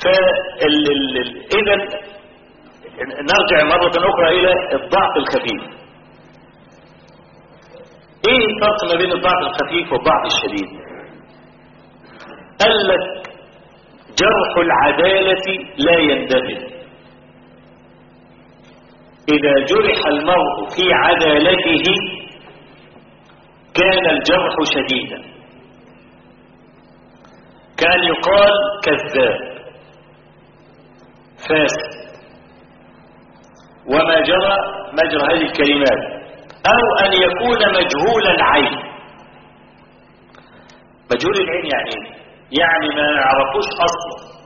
فإذا نرجع مرة أخرى إلى الضعف الخفيف إيه الفرق ما بين الضعف الخفيف والضعف الشديد قال لك جرح العدالة لا يندمج إذا جرح المرء في عدالته كان الجرح شديدا كان يقال كذاب فاسد وما جرى مجرى هذه الكلمات أو أن يكون مجهول العين مجهول العين يعني ايه؟ يعني ما يعرفوش أصلا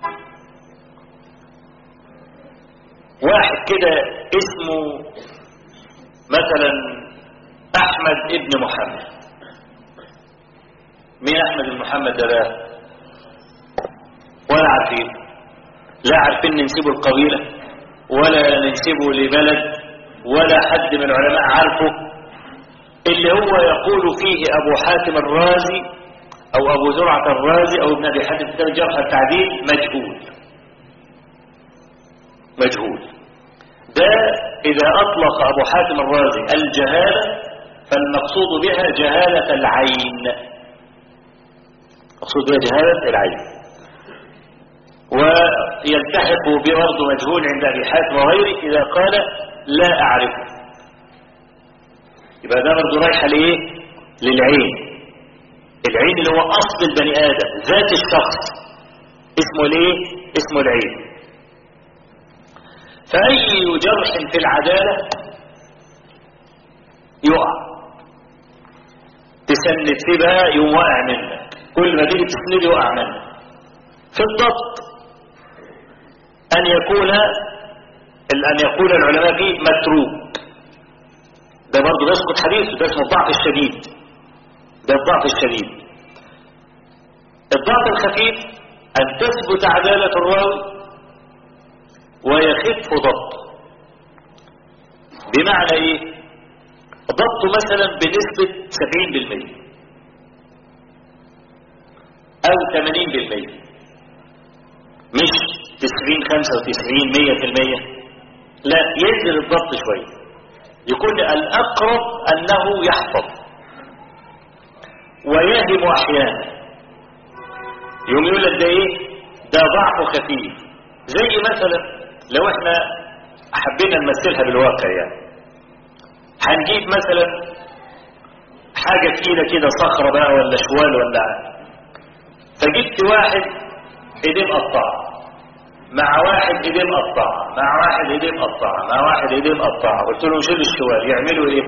واحد كده اسمه مثلا أحمد ابن محمد مين أحمد بن محمد ده بقى ولا عارفين لا عارفين ننسبه القبيلة ولا ننسبه لبلد ولا حد من العلماء عارفه اللي هو يقول فيه أبو حاتم الرازي أو أبو زرعة الرازي أو ابن أبي حاتم كتاب الجرح التعديل مجهول مجهول ده إذا أطلق أبو حاتم الرازي الجهالة فالمقصود بها جهالة العين مقصود بها جهالة العين ويلتحق برضه مجهول عند أبي حاتم وغيره إذا قال لا أعرفه يبقى ده برضه رايحة لإيه للعين العين اللي هو أصل البني آدم ذات الشخص اسمه ليه اسمه العين فأي جرح في العدالة يقع تسند فيه بقى يقوم واقع منك كل ما تيجي تسند يقع منك في الضبط أن يكون أن يقول العلماء فيه متروك ده برضه بيسقط حديثه ده اسمه الضعف الشديد ده الضعف الشديد الضعف الخفيف أن تثبت عدالة الراوي ويخف ضبطه بمعنى ايه ضبطه مثلا بنسبة 70% او 80% مش 90 95 100% لا ينزل الضبط شوية يكون الأقرب أنه يحفظ ويهم أحيانا يوم يقول لك ده ايه ده ضعف خفيف زي مثلا لو احنا حبينا نمثلها بالواقع يعني هنجيب مثلا حاجة تقيلة كده صخرة بقى ولا شوال ولا فجبت واحد ايديه مقطعة مع واحد ايديه مقطعة مع واحد ايديه مقطعة مع واحد ايديه مقطعة قلت لهم شيلوا الشوال يعملوا ايه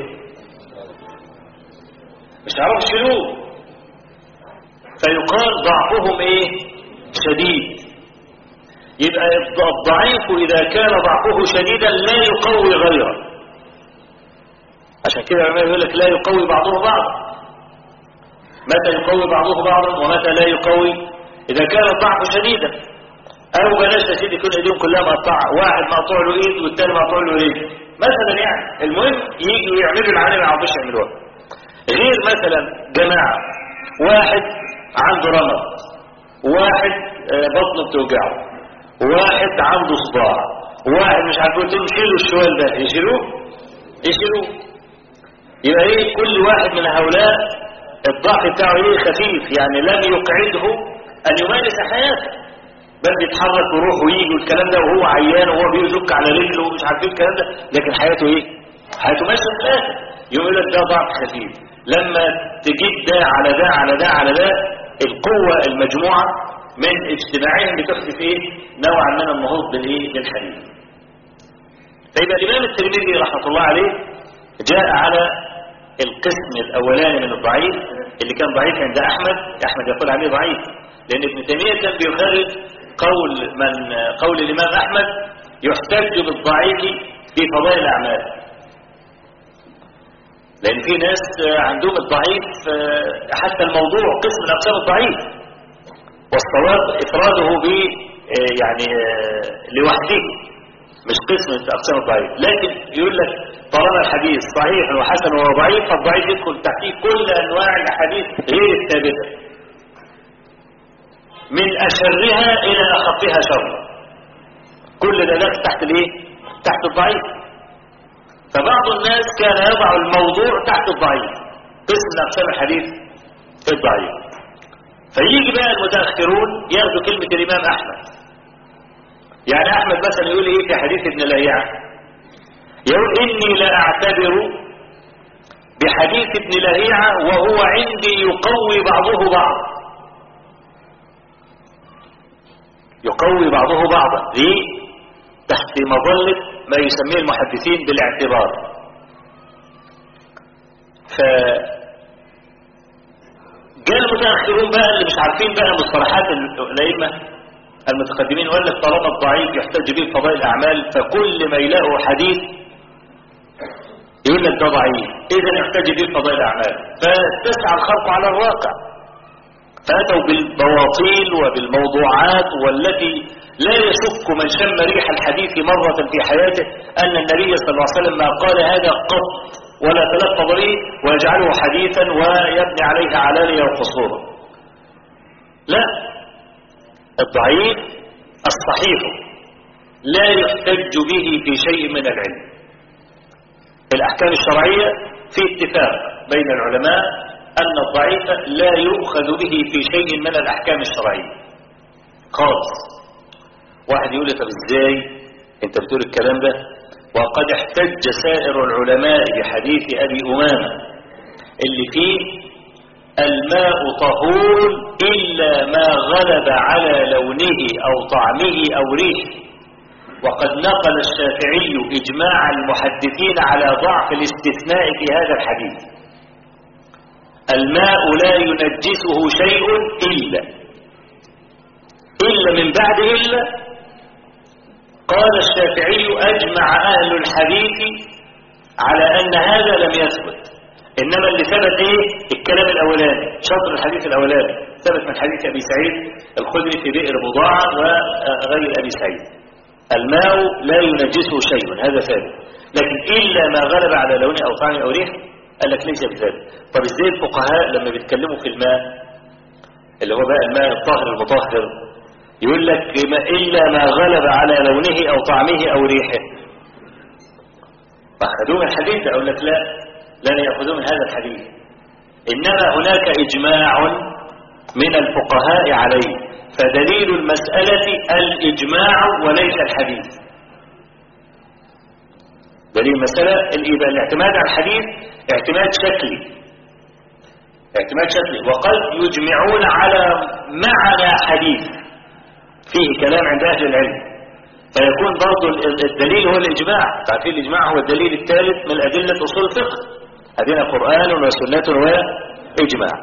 مش هيعرفوا يشيلوه فيقال ضعفهم ايه شديد يبقى الضعيف إذا كان ضعفه شديدا لا يقوي غيره عشان كده العلماء يقول لك لا يقوي بعضه بعضا متى يقوي بعضه بعضا ومتى لا يقوي إذا كان الضعف شديدا أو بلاش يا سيدي يكون ايديهم كلها مقطعة واحد مقطوع له ايد والتاني مقطوع له رجل مثلا يعني المهم يجوا يعملوا العمل ما يعرفوش يعملوها غير مثلا جماعة واحد عنده رمض واحد بطنه بتوجعه واحد عنده صداع واحد مش عارف قلت لهم شيلوا الشوال ده يشيلوه يشيلوه يبقى ايه كل واحد من هؤلاء الضعف بتاعه ايه خفيف يعني لم يقعده ان يمارس حياته بل بيتحرك ويروح ويجي والكلام ده وهو عيان وهو بيزك على رجله ومش عارف ايه الكلام ده لكن حياته ايه حياته ماشيه ثلاثه يقول لك ده ضعف خفيف لما تجيب ده على ده على ده على ده القوه المجموعه من اجتماعهم بتحدث ايه نوعا من النهوض بالايه بالحديث فيبقى الامام الترمذي رحمه الله عليه جاء على القسم الاولاني من الضعيف اللي كان ضعيف عند احمد احمد يقول عليه ضعيف لان ابن تيميه كان بيخرج قول من قول الامام احمد يحتج بالضعيف في فضائل الاعمال لان في ناس عندهم الضعيف حتى الموضوع قسم من اقسام الضعيف والصواب افراده ب يعني لوحده مش قسم من اقسام الضعيف لكن يقول لك طالما الحديث صحيح وحسن وضعيف فالضعيف يدخل تحتيه كل انواع الاحاديث غير الثابته من أشرها إلى أخفها شرا كل ده داخل تحت الايه تحت الضعيف فبعض الناس كان يضع الموضوع تحت الضعيف قسم من أقسام الحديث الضعيف فيجي بقى المتأخرون ياخدوا كلمة الإمام أحمد يعني أحمد مثلا يقول إيه في حديث ابن لهيعة يقول إني لا أعتبر بحديث ابن لهيعة وهو عندي يقوي بعضه بعض يقوي بعضه بعضا ليه تحت مظلة ما يسميه المحدثين بالاعتبار ف جاء المتأخرون بقى اللي مش عارفين بقى مصطلحات الأئمة المتقدمين وقال لك طالما الضعيف يحتج به فضائل الأعمال فكل ما يلاقوا حديث يقول لك ده ضعيف إذا يحتج به فضائل الأعمال فتسعى الخلق على الواقع فأتوا بالبواطيل وبالموضوعات والتي لا يشك من شم ريح الحديث مرة في حياته أن النبي صلى الله عليه وسلم ما قال هذا قط ولا تلفظ به ويجعله حديثا ويبني عليه علانية وقصورا لا الضعيف الصحيح لا يحتج به في شيء من العلم الأحكام الشرعية في اتفاق بين العلماء أن الضعيف لا يؤخذ به في شيء من الأحكام الشرعية خالص واحد يقول لي طب ازاي انت بتقول الكلام ده وقد احتج سائر العلماء بحديث أبي أمامة اللي فيه الماء طهور إلا ما غلب على لونه أو طعمه أو ريحه وقد نقل الشافعي إجماع المحدثين على ضعف الاستثناء في هذا الحديث الماء لا ينجسه شيء إلا إلا من بعد إلا قال الشافعي أجمع أهل الحديث على أن هذا لم يثبت إنما اللي ثبت إيه الكلام الأولاني شطر الحديث الأولاني ثبت من حديث أبي سعيد الخدري في بئر بضاعة وغير أبي سعيد الماء لا ينجسه شيء هذا ثابت لكن إلا ما غلب على لونه أو طعمه أو ريحه قال لك ليس بذلك طب ازاي الفقهاء لما بيتكلموا في الماء اللي هو بقى الماء الطاهر المطهر يقول لك إلا ما غلب على لونه أو طعمه أو ريحه فأخذوه من الحديث أقول لك لا لن يأخذوه من هذا الحديث إنما هناك إجماع من الفقهاء عليه فدليل المسألة الإجماع وليس الحديث دليل المسألة الاعتماد على الحديث اعتماد شكلي اعتماد شكلي وقد يجمعون على معنى حديث فيه كلام عند أهل العلم فيكون برضو الدليل هو الإجماع تعرفين الإجماع هو الدليل الثالث من أدلة أصول الفقه هذين قرآن وسنة وإجماع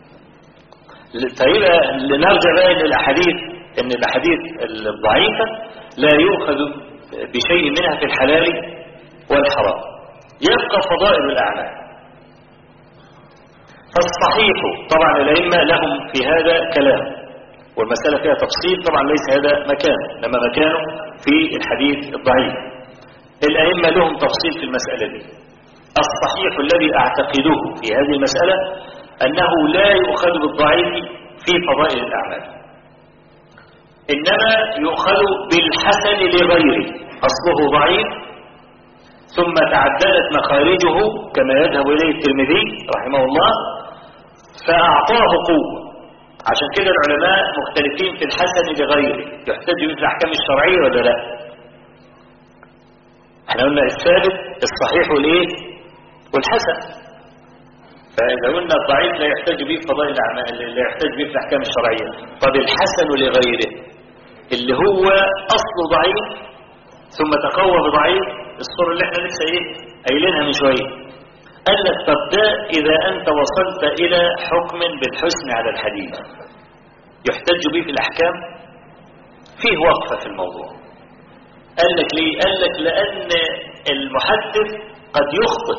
فيبقى لنرجع بقى إلى الأحاديث إن الأحاديث الضعيفة لا يؤخذ بشيء منها في الحلال والحرام يبقى فضائل الأعمال فالصحيح طبعا الأئمة لهم في هذا كلام والمسألة فيها تفصيل طبعا ليس هذا مكان لما مكانه في الحديث الضعيف الأئمة لهم تفصيل في المسألة دي الصحيح الذي أعتقده في هذه المسألة أنه لا يؤخذ بالضعيف في فضائل الأعمال إنما يؤخذ بالحسن لغيره أصله ضعيف ثم تعددت مخارجه كما يذهب إليه الترمذي رحمه الله فأعطاه قوة عشان كده العلماء مختلفين في الحسن لغيره يحتج به في الأحكام الشرعية ولا لا احنا قلنا الثابت الصحيح والايه والحسن فإذا قلنا الضعيف لا يحتج به في فضائل الأعمال لا يحتج به في الأحكام الشرعية طب الحسن لغيره اللي هو أصله ضعيف ثم تقوى بضعيف الصورة اللي احنا لسه ايه قايلينها من شوية قال لك طب ده إذا أنت وصلت إلى حكم بالحسن على الحديث يحتج به في الأحكام فيه وقفة في الموضوع قال لك ليه قال لك لأن المحدث قد يخطئ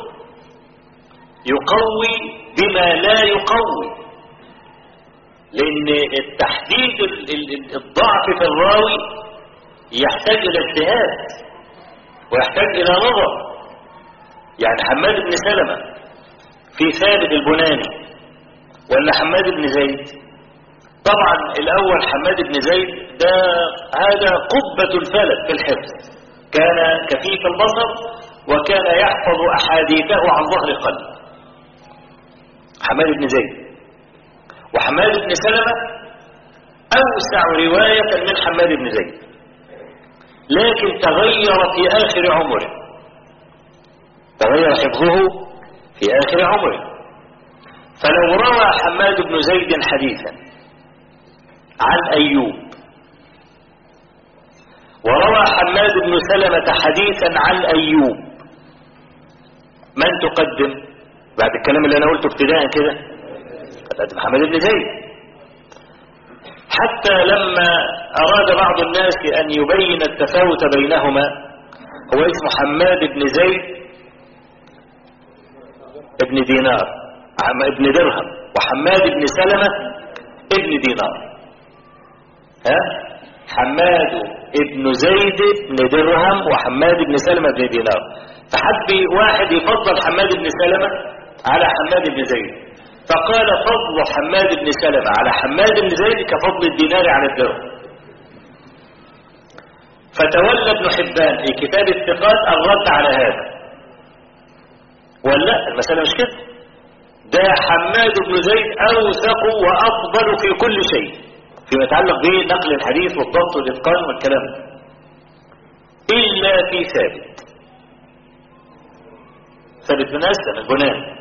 يقوي بما لا يقوي لأن التحديد الضعف في الراوي يحتاج إلى اجتهاد ويحتاج إلى نظر يعني حماد بن سلمة في ثابت البناني ولا حماد بن زيد طبعا الأول حماد بن زيد ده هذا قبة الفلك في الحفظ كان كفيف البصر وكان يحفظ أحاديثه عن ظهر قلب حماد بن زيد وحماد بن سلمة أوسع رواية من حماد بن زيد لكن تغير في آخر عمره تغير حفظه في آخر عمره فلو روى حماد بن زيد حديثا عن أيوب وروى حماد بن سلمة حديثا عن أيوب من تقدم بعد الكلام اللي أنا قلته ابتداء كده تقدم حماد بن زيد حتى لما أراد بعض الناس أن يبين التفاوت بينهما هو اسمه حماد بن زيد ابن دينار ابن درهم وحماد بن سلمة ابن دينار ها حماد ابن زيد بن درهم وحماد بن سلمة بن دينار فحب واحد يفضل حماد بن سلمة على حماد بن زيد فقال فضل حماد بن سلمة على حماد بن زيد كفضل الدينار على الدرهم فتولى ابن حبان في كتاب الثقات الرد على هذا ولا المسألة مش كده ده حماد بن زيد أوثق وأفضل في كل شيء فيما يتعلق بنقل الحديث والضبط والإتقان والكلام إلا في ثابت ثابت بن أسلم البنان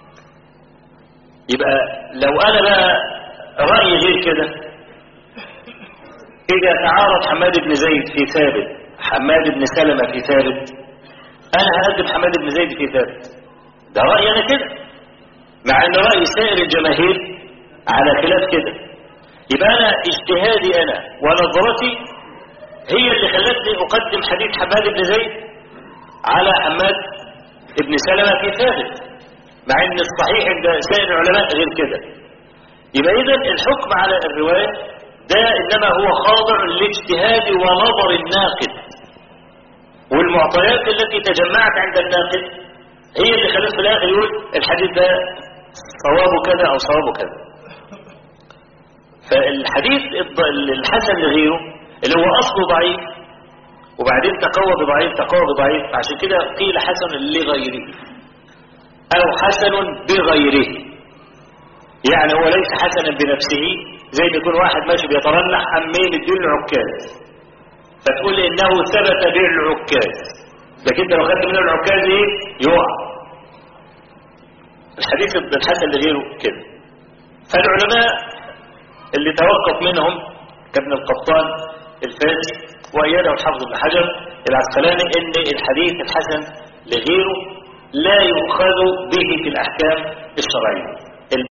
يبقى لو أنا بقى رأيي غير كده إذا تعارض حماد بن زيد في ثابت حماد بن سلمة في ثابت أنا هقدم حماد بن زيد في ثابت ده رأيي أنا كده مع أن رأي سائر الجماهير على خلاف كده يبقى أنا اجتهادي أنا ونظرتي هي اللي خلتني أقدم حديث حماد بن زيد على حماد بن سلمة في ثابت مع أن الصحيح عند سائر العلماء غير كده يبقى إذا الحكم على الرواية ده إنما هو خاضع لاجتهاد ونظر الناقد والمعطيات التي تجمعت عند الناقد هي اللي خلت في الآخر يقول الحديث ده صوابه كذا أو صوابه كذا فالحديث الحسن لغيره اللي هو أصله ضعيف وبعدين تقوى بضعيف تقوى بضعيف عشان كده قيل حسن لغيره أو حسن بغيره يعني هو ليس حسنا بنفسه زي ما يكون واحد ماشي بيترنح أمين الدين عكاز فتقول إنه ثبت به العكاز لكن انت لو خدت منه العكاز ايه يقع الحديث الحسن لغيره كده فالعلماء اللي توقف منهم كابن القطان الفاسي وأيده الحافظ بن حجر العسقلاني ان الحديث الحسن لغيره لا يؤخذ به في الأحكام الشرعية